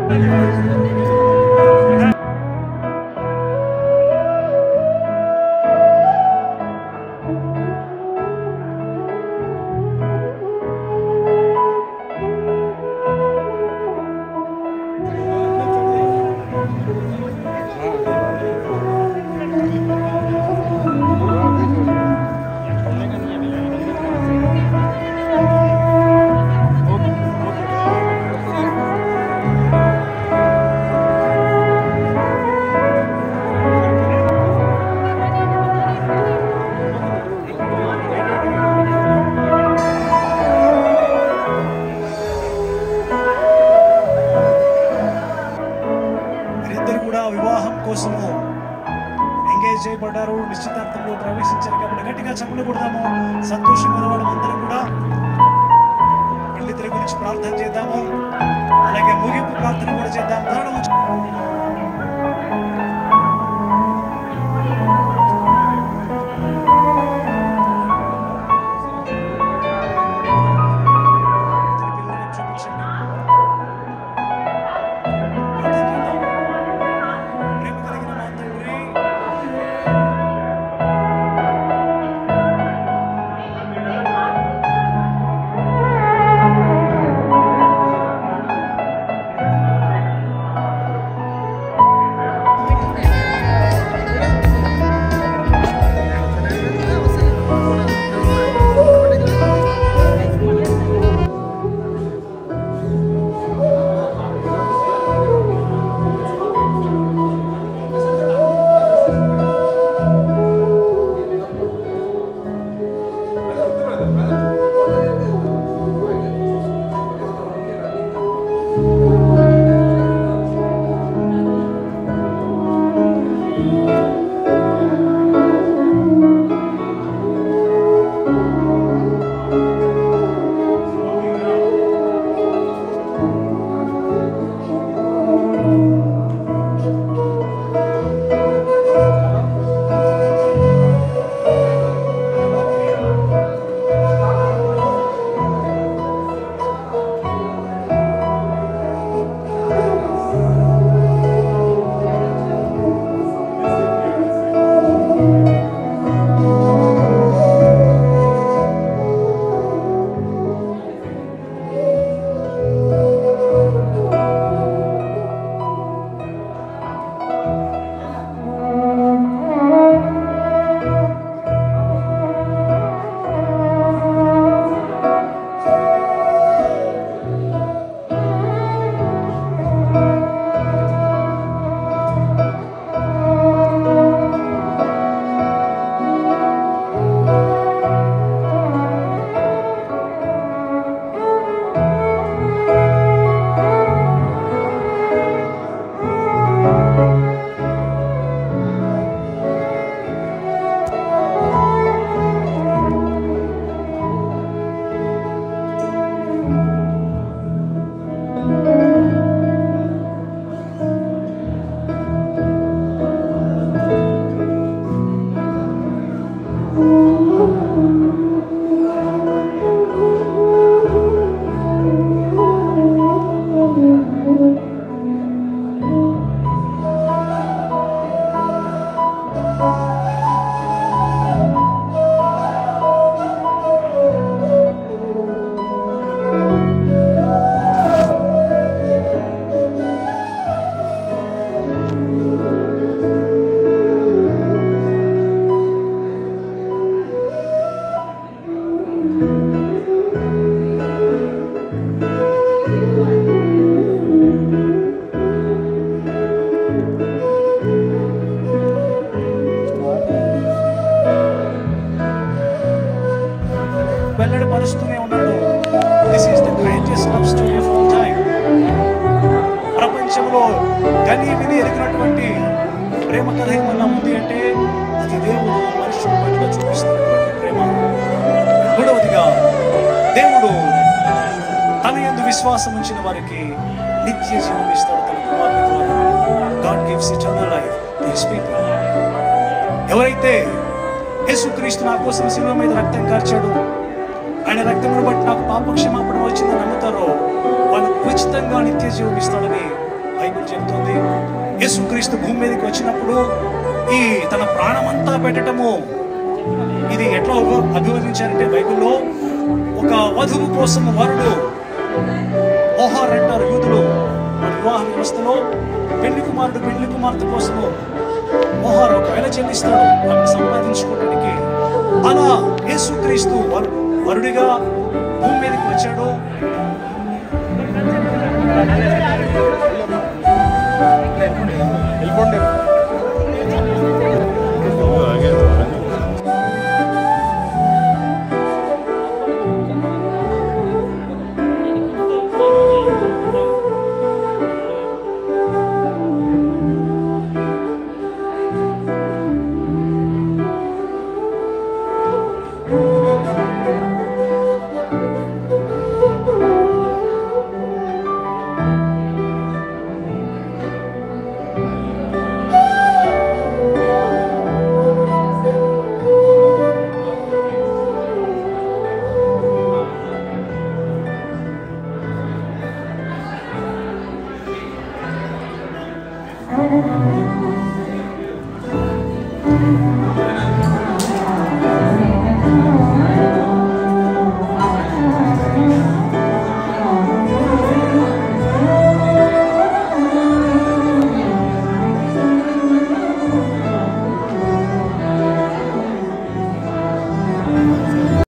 వీరిద్దరు కూడా వివాహం కోసము ఎంగేజ్ చేయబడ్డారు నిశ్చితార్థంలో ప్రవేశించారు కాబట్టి గట్టిగా చప్పులు కొడదాము సంతోషం ఉన్నవాడు అందరం కూడా వీళ్ళిద్దరి గురించి ప్రార్థన చేద్దాము అలాగే ముగింపు ప్రార్థన కూడా చేద్దాం ధరణ ఉంచు. ఇద్దరి పిల్లలను చూపించండి. ప్రార్థన చేద్దాం. ప్రేమ కలిగిన మా తండ్రి వెల్లడిపరుస్తూనే ఉన్నాడు this is the greatest love story of all time ప్రపంచంలో కని విని ఎరిగినటువంటి ప్రేమ కథ ఏమన్నా ఉంది అంటే అది దేవుడు మనుషుల పట్ల చూపిస్తున్నటువంటి ప్రేమ మూడవదిగా దేవుడు తన యందు విశ్వాసం ఉంచిన వారికి నిత్య జీవం ఇస్తాడు తన కుమారుని ద్వారా God gives eternal life to his people ఎవరైతే యేసుక్రీస్తు నా కోసం శిలువ మీద రక్తం కార్చాడు ఆయన రక్తమును బట్టి నాకు పాప క్షమాపణ వచ్చిందని నమ్ముతారో వాళ్ళకు ఉచితంగా నిత్య జీవం ఇస్తాడని బైబిల్ చెప్తుంది యేసుక్రీస్తు భూమి మీదకి వచ్చినప్పుడు ఈ తన ప్రాణమంతా పెట్టటము ఇది ఎట్లా అభి- అభివర్ణించారంటే బైబిల్లో ఒక వధువు కోసం వరుడు ఓహార్ అంటారు యూదులు మన వివాహ వ్యవస్థలో పెళ్లి కుమారుడు పెళ్లి కుమార్తె కోసము మోహార్ ఒకవేళ చెల్లిస్తాడు ఆమెను సంపాదించుకోవడానికి అలా యేసుక్రీస్తు వరు- వరుడిగా భూమి మీదకి వచ్చాడు వెళ్ళిపోండి Thank